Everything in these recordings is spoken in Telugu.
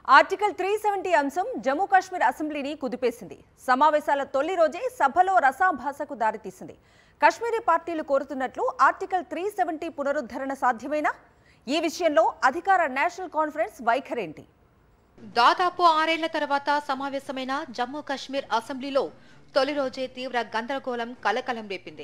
ఆర్టికల్ త్రీ సెవెంటీ అంశం జమ్మూ కాశ్మీర్ అసెంబ్లీని కుదిపేసింది సమావేశాల తొలి రోజే సభలో రసాభాసకు దారితీసింది కశ్మీరీ పార్టీలు కోరుతున్నట్లు ఆర్టికల్ త్రీ సెవెంటీ పునరుద్ధరణ సాధ్యమేనా ఈ విషయంలో అధికార నేషనల్ కాన్ఫరెన్స్ వైఖరేంటి దాదాపు ఆరేళ్ల తర్వాత సమావేశమైన జమ్మూ కాశ్మీర్ అసెంబ్లీలో తొలి రోజే తీవ్ర గందరగోళం కలకలం రేపింది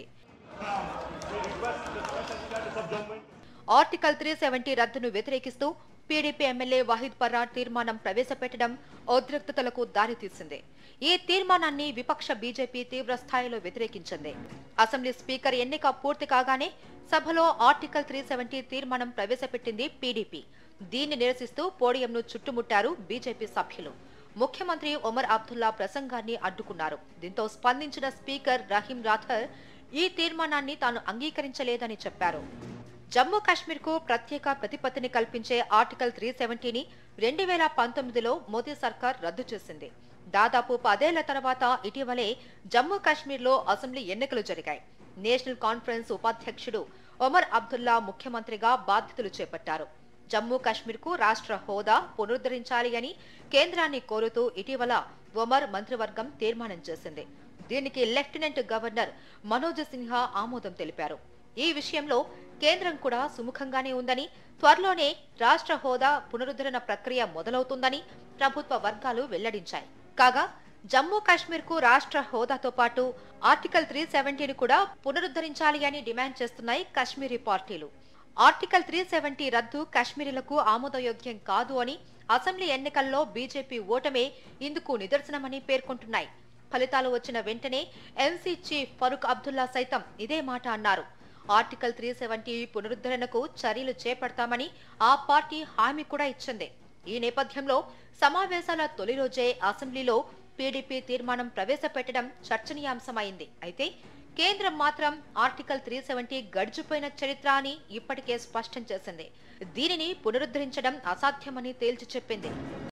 ఆర్టికల్ త్రీ సెవెంటీ రద్దును వ్యతిరేకిస్తూ పీడీపీ ఎమ్మెల్యే వాహిద్ పర్రా తీర్మానం ప్రవేశపెట్టడం ఉద్రిక్తతలకు దారితీసింది ఈ తీర్మానాన్ని విపక్ష బీజేపీ తీవ్ర స్థాయిలో వ్యతిరేకించింది అసెంబ్లీ స్పీకర్ ఎన్నిక పూర్తి కాగానే సభలో ఆర్టికల్ త్రీ సెవెంటీ తీర్మానం ప్రవేశపెట్టింది పీడీపీ దీన్ని నిరసిస్తూ పోడియంను చుట్టుముట్టారు బీజేపీ సభ్యులు ముఖ్యమంత్రి ఒమర్ అబ్దుల్లా ప్రసంగాన్ని అడ్డుకున్నారు దీంతో స్పందించిన స్పీకర్ రహీం రాథర్ ఈ తీర్మానాన్ని తాను అంగీకరించలేదని చెప్పారు జమ్మూ కాశ్మీర్ కు ప్రత్యేక ప్రతిపత్తిని కల్పించే ఆర్టికల్ త్రీ సెవెంటీని రెండు వేల పంతొమ్మిదిలో మోదీ సర్కార్ రద్దు చేసింది దాదాపు పదేళ్ల తర్వాత ఇటీవలే జమ్మూ కాశ్మీర్లో అసెంబ్లీ ఎన్నికలు జరిగాయి నేషనల్ కాన్ఫరెన్స్ ఉపాధ్యక్షుడు ఒమర్ అబ్దుల్లా ముఖ్యమంత్రిగా బాధ్యతలు చేపట్టారు జమ్మూ కాశ్మీర్ కు రాష్ట్ర హోదా పునరుద్ధరించాలి అని కేంద్రాన్ని కోరుతూ ఇటీవల ఒమర్ మంత్రివర్గం తీర్మానం చేసింది దీనికి లెఫ్టినెంట్ గవర్నర్ మనోజ్ సిన్హా ఆమోదం తెలిపారు ఈ విషయంలో కేంద్రం కూడా సుముఖంగానే ఉందని త్వరలోనే రాష్ట్ర హోదా పునరుద్ధరణ ప్రక్రియ మొదలవుతుందని ప్రభుత్వ వర్గాలు వెల్లడించాయి కాగా జమ్మూ కాశ్మీర్ కు రాష్ట్ర హోదాతో పాటు ఆర్టికల్ త్రీ సెవెంటీని కూడా పునరుద్ధరించాలి అని డిమాండ్ చేస్తున్నాయి కాశ్మీరీ పార్టీలు ఆర్టికల్ త్రీ సెవెంటీ రద్దు కాశ్మీరీలకు ఆమోదయోగ్యం కాదు అని అసెంబ్లీ ఎన్నికల్లో బీజేపీ ఓటమే ఇందుకు నిదర్శనమని పేర్కొంటున్నాయి ఫలితాలు వచ్చిన వెంటనే ఎన్సీ చీఫ్ ఫరూక్ అబ్దుల్లా సైతం ఇదే మాట అన్నారు ఆర్టికల్ త్రీ సెవెంటీ పునరుద్ధరణకు చర్యలు చేపడతామని ఆ పార్టీ హామీ కూడా ఇచ్చింది ఈ నేపథ్యంలో సమావేశాల తొలి రోజే అసెంబ్లీలో పీడీపీ తీర్మానం ప్రవేశపెట్టడం చర్చనీయాంశమైంది అయితే కేంద్రం మాత్రం ఆర్టికల్ త్రీ సెవెంటీ గడిచిపోయిన చరిత్ర అని ఇప్పటికే స్పష్టం చేసింది దీనిని పునరుద్ధరించడం అసాధ్యమని తేల్చి చెప్పింది